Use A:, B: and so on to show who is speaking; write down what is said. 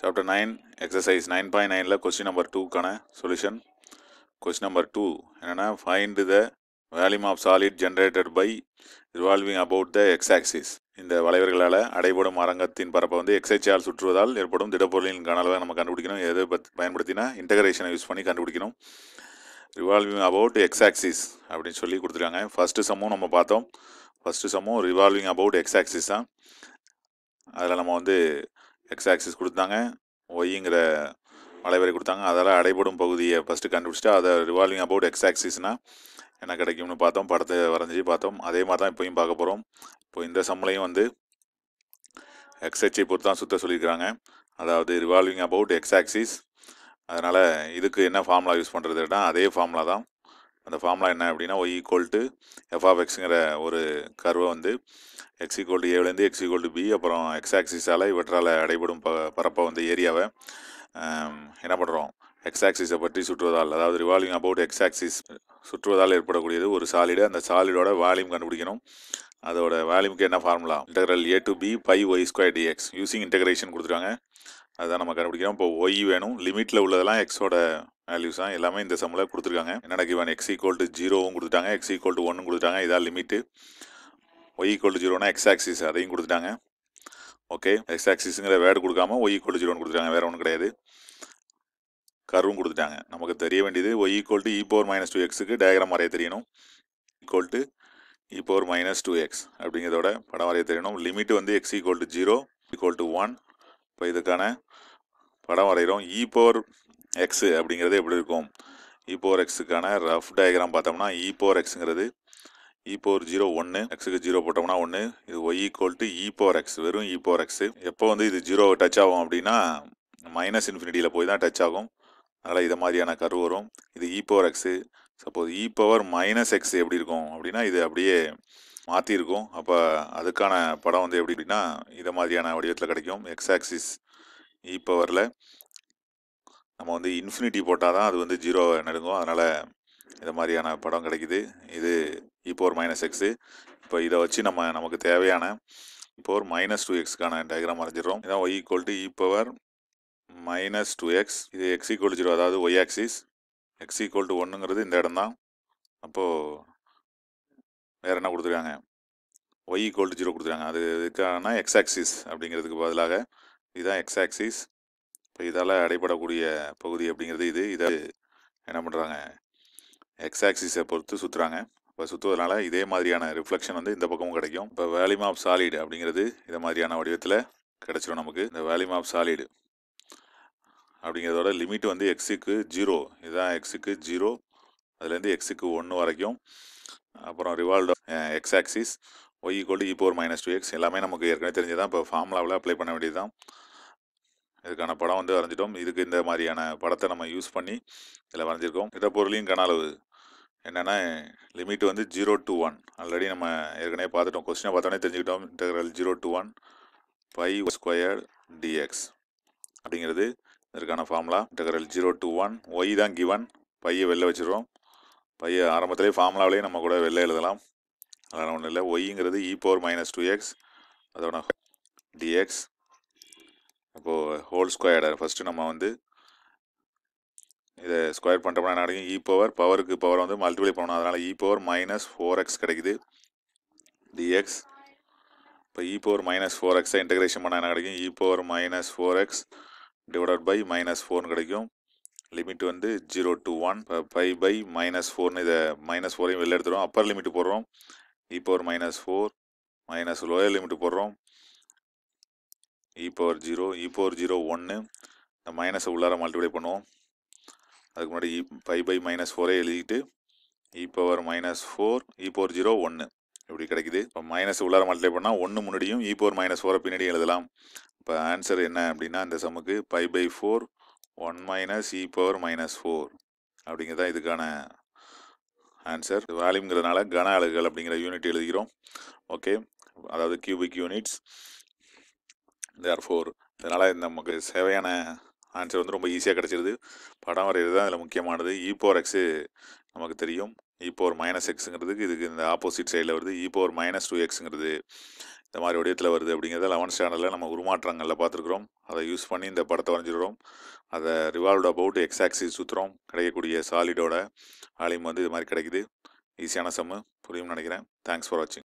A: chapter nine exercise nine point நைனில் question number டூக்கான solution question number two என்னென்னா find the volume of solid generated by revolving about the x axis இந்த வளைவர்களால் அடைபடும் அரங்கத்தின் பரப்பை வந்து எக்ஸைச்சால் சுற்றுவதால் ஏற்படும் திடப்பொருளின் கனளவை நம்ம கண்டுபிடிக்கணும் எதை பத் பயன்படுத்தினா இன்டகிரேஷனை யூஸ் பண்ணி கண்டுபிடிக்கணும் ரிவால்விங் அபவுட் எக்ஸ் ஆக்சிஸ் அப்படின்னு சொல்லி கொடுத்துருக்காங்க ஃபஸ்ட்டு சம்மும் நம்ம பார்த்தோம் ஃபஸ்ட்டு சம்மும் ரிவால்விங் அபவுட் எக்ஸ் ஆக்சிஸ் தான் அதில் நம்ம வந்து எக்ஸ் ஆக்சிஸ் கொடுத்தாங்க ஒய்ங்கிற வளைவரை கொடுத்தாங்க அதெல்லாம் அடைபடும் பகுதியை ஃபஸ்ட்டு கண்டுபிடிச்சிட்டு அதை ரிவால்விங் அபவுட் எக்ஸ் ஆக்சிஸ்னால் என்ன கிடைக்கும்னு பார்த்தோம் படத்தை வரைஞ்சி பார்த்தோம் அதே மாதிரி தான் இப்போயும் பார்க்க போகிறோம் இப்போ இந்த சம்மளையும் வந்து எக்ஸ்ஹெச்சை பொறுத்து தான் சுத்த சொல்லியிருக்கிறாங்க அதாவது ரிவால்விங் அபவுட் எக்ஸ் ஆக்சிஸ் அதனால் இதுக்கு என்ன ஃபார்முலா யூஸ் பண்ணுறதுனா அதே ஃபார்முலா தான் அந்த ஃபார்முலா என்ன அப்படின்னா y equal to f of எக்ஸுங்கிற ஒரு கர்வை வந்து எக்ஸ் ஈக்குவல் டு ஏவிலேருந்து எக்ஸ் ஈக்குவல் டு பி அப்புறம் எக்ஸ் ஆக்சிஸால் இவற்றால் அடைபடும் ப பரப்பை வந்து ஏரியாவை என்ன பண்ணுறோம் எக்ஸ் ஆக்சிஸை பற்றி சுற்றுவதால் அதாவது ரிவால்விங் அபவுட் எக்ஸ் ஆக்சிஸ் சுற்றுவதால் ஏற்படக்கூடியது ஒரு சாலிடு அந்த சாலிடோட வால்யூம் கண்டுபிடிக்கணும் அதோட வால்யூமுக்கு என்ன formula integral a to b pi y square dx using integration கொடுத்துருக்காங்க அதுதான் நம்ம கண்டுபிடிக்கிறோம் இப்போ ஒய் வேணும் லிமிட்டில் உள்ளதெல்லாம் எக்ஸோட வேல்யூஸ் தான் எல்லாமே இந்த சம்மில் கொடுத்துருக்காங்க என்னடா கிவன் எக்ஸ் ஈக்குவல் டு ஜீரோவும் கொடுத்துட்டாங்க எக்ஸ் ஈக்குவல் டு ஒன்னு கொடுத்துட்டாங்க இதான் லிமிட்டு ஒய் ஈக்குவல் டு ஜீரோனா எக்ஸ் ஆக்சிஸ் அதையும் கொடுத்துட்டாங்க ஓகே எக்ஸ் ஆக்சிஸுங்கிற வேர்டு கொடுக்காம ஒய் ஈக்குவல் டு ஜீரோன்னு கொடுத்துட்டாங்க வேறு ஒன்றும் கிடையாது கர்வும் கொடுத்துட்டாங்க நமக்கு தெரிய வேண்டியது y equal to e power minus two எக்ஸுக்கு டயக்ராம் வரைய தெரியணும் equal to e power minus two x அப்படிங்கிறதோட படம் வரைய தெரியணும் லிமிட் வந்து x equal to zero equal to one இப்போ இதுக்கான படம் வரைகிறோம் இ பவர் எக்ஸு அப்படிங்கிறது எப்படி இருக்கும் இ பவர் எக்ஸுக்கான ரஃப் டயக்ராம் பார்த்தோம்னா இ பவர் எக்ஸுங்கிறது இ பவர் ஜீரோ ஒன்று எக்ஸுக்கு ஜீரோ போட்டோம்னா ஒன்று இது y equal to e power x வெறும் இ பவர் எக்ஸு எப்போ வந்து இது ஜீரோ டச் ஆகும் அப்படின்னா மைனஸ் இன்ஃபினிட்டியில் போய் தான் டச் ஆகும் அதனால் இதை மாதிரியான கரு வரும் இது e power x suppose e power minus x எப்படி இருக்கும் அப்படின்னா இது அப்படியே மாற்றிருக்கும் அப்போ அதுக்கான படம் வந்து எப்படி அப்படின்னா இதை மாதிரியான வடிவத்தில் கிடைக்கும் எக்ஸ் ஆக்சிஸ் இ பவரில் நம்ம வந்து இன்ஃபினிட்டி போட்டால் தான் அது வந்து ஜீரோ நெடுங்கும் அதனால் இதை மாதிரியான படம் கிடைக்குது இது இ பவர் மைனஸ் எக்ஸு இப்போ இதை வச்சு நம்ம நமக்கு தேவையான பவர் மைனஸ் டூ எக்ஸ்க்கான டயக்ராம் வரைஞ்சிடறோம் இதான் y equal to e power minus two x இது எக்ஸ் ஈக்குவல் ஜீரோ அதாவது y axis x equal to ஒன்றுங்கிறது இந்த இடம் தான் அப்போது வேறு என்ன கொடுத்துருக்காங்க ஒய் ஈக்குவல் டு ஜீரோ கொடுத்துருக்காங்க அது இதுக்கான எக்ஸ் ஆக்சிஸ் அப்படிங்கிறதுக்கு பதிலாக இதுதான் எக்ஸ் ஆக்சிஸ் இப்போ இதால் அடைபடக்கூடிய பகுதி அப்படிங்கிறது இது இதை என்ன பண்ணுறாங்க எக்ஸ் ஆக்சிஸை பொறுத்து சுற்றுறாங்க இப்போ சுற்றுவதனால இதே மாதிரியான ரிஃப்ளெக்ஷன் வந்து இந்த பக்கமும் கிடைக்கும் இப்போ வேல்யூம் ஆஃப் சாலிட் அப்படிங்கிறது இதை மாதிரியான வடிவத்தில் கிடச்சிரும் நமக்கு இந்த வேல்யூம் ஆஃப் சாலிடு அப்படிங்கிறதோட லிமிட் வந்து எக்ஸுக்கு ஜீரோ இதுதான் எக்ஸுக்கு ஜீரோ அதுலேருந்து எக்ஸுக்கு ஒன்று வரைக்கும் அப்புறம் revolve x axis y equal e power minus two x எல்லாமே நமக்கு ஏற்கனவே தெரிஞ்சதான் இப்போ ஃபார்முலாவில் அப்ளை பண்ண வேண்டியது தான் இதுக்கான படம் வந்து வரைஞ்சிட்டோம் இதுக்கு இந்த மாதிரியான படத்தை நம்ம யூஸ் பண்ணி இதில் வரைஞ்சிருக்கோம் இடப்பொருளையும் கன அளவு என்னென்னா லிமிட் வந்து ஜீரோ டு ஒன் ஆல்ரெடி நம்ம ஏற்கனவே பார்த்துட்டோம் கொஸ்டினை பார்த்தோன்னே தெரிஞ்சுக்கிட்டோம் integral zero to one pi square dx அப்படிங்கிறது இதற்கான formula integral zero to one y தான் கிவன் பையை வெளில வச்சுருவோம் பையை ஆரம்பத்திலே ஃபார்முலாவிலேயே நம்ம கூட வெளில எழுதலாம் அதெல்லாம் ஒன்றும் இல்லை ஒய்ங்கிறது e power minus two x அதோட டிஎக்ஸ் அப்போது ஹோல் ஸ்கொயர்டை ஃபஸ்ட்டு நம்ம வந்து இதை ஸ்கொயர் பண்ணுறோம்னா என்ன கிடைக்கும் இ பவர் பவருக்கு பவர் வந்து மல்டிப்ளை பண்ணணும் அதனால் e power minus four x கிடைக்குது டிஎக்ஸ் இப்போ இ பவர் மைனஸ் ஃபோர் எக்ஸை இன்டகிரேஷன் பண்ணால் என்ன கிடைக்கும் e power minus four x divided by minus ஃபோர்னு கிடைக்கும் லிமிட் வந்து ஜீரோ டு ஒன் இப்போ பை பை மைனஸ் ஃபோர்னு இதை மைனஸ் ஃபோரையும் வெளில எடுத்துகிறோம் அப்பர் லிமிட் போடுறோம் e power minus four minus lower limit போடுறோம் e power zero e power zero ஒன்று இந்த மைனஸை உள்ளார மல்டிப்ளை பண்ணுவோம் அதுக்கு முன்னாடி இ பை பை மைனஸ் ஃபோரே எழுதிட்டு e power minus four e power zero ஒன்று இப்படி கிடைக்குது இப்போ மைனஸ் உள்ளார மல்டிப்ளை பண்ணால் ஒன்று முன்னாடியும் இ பவர் மைனஸ் ஃபோரை பின்னாடி எழுதலாம் இப்போ ஆன்சர் என்ன அப்படின்னா இந்த சம்முக்கு pi by four one minus e power minus four அப்படிங்கிறதான் இதுக்கான ஆன்சர் வேல்யூங்கிறதுனால கன அலகுகள் அப்படிங்கிற யூனிட் எழுதிக்கிறோம் ஓகே அதாவது கியூபிக் யூனிட்ஸ் தேர் ஃபோர் இதனால் நமக்கு சேவையான ஆன்சர் வந்து ரொம்ப ஈஸியாக கிடச்சிருது படம் வரைகிறது தான் இதில் முக்கியமானது இ பவர் எக்ஸு நமக்கு தெரியும் இ பவர் மைனஸ் எக்ஸுங்கிறதுக்கு இதுக்கு இந்த ஆப்போசிட் சைடில் வருது இ பவர் மைனஸ் டூ எக்ஸுங்கிறது இந்த மாதிரி வடிவத்தில் வருது அப்படிங்கிறத லெவன்த் ஸ்டாண்டர்டில் நம்ம உருமாற்றங்களில் பார்த்துருக்குறோம் அதை யூஸ் பண்ணி இந்த படத்தை வரைஞ்சிடுறோம் அதை ரிவால்வ்ட் அபவுட் எக்ஸ் ஆக்சிஸ் சுற்றுறோம் கிடைக்கக்கூடிய சாலிடோட வால்யூம் வந்து இது மாதிரி கிடைக்குது ஈஸியான சம்மு புரியும்னு நினைக்கிறேன் தேங்க்ஸ் ஃபார் வாட்சிங்